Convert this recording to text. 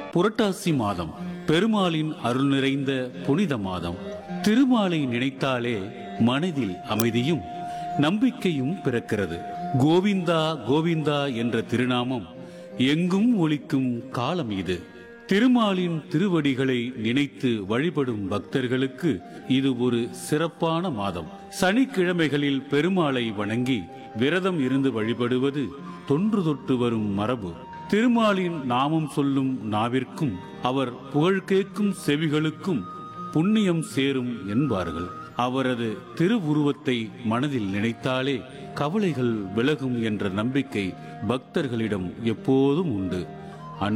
புரட்டாசி மாதம் பெருமாளின் அருள் நிறைந்த புனித மாதம் திருமாலை நினைத்தாலே மனதில் அமைதியும் நம்பிக்கையும் பிறக்கிறது கோவிந்தா கோவிந்தா என்ற திருநாமம் எங்கும் ஒலிக்கும் காலம் இது திருமாலின் திருவடிகளை நினைத்து வழிபடும் பக்தர்களுக்கு இது ஒரு சிறப்பான மாதம் சனிக்கிழமைகளில் பெருமாளை வணங்கி விரதம் இருந்து வழிபடுவது தொன்று தொட்டு வரும் மரபு திருமாலின் நாமம் சொல்லும் நாவிற்கும் அவர் புகழ் கேட்கும் செவிகளுக்கும் புண்ணியம் சேரும் என்பார்கள் அவரது திருவுருவத்தை மனதில் நினைத்தாலே கவலைகள் விலகும் என்ற நம்பிக்கை பக்தர்களிடம் எப்போதும் உண்டு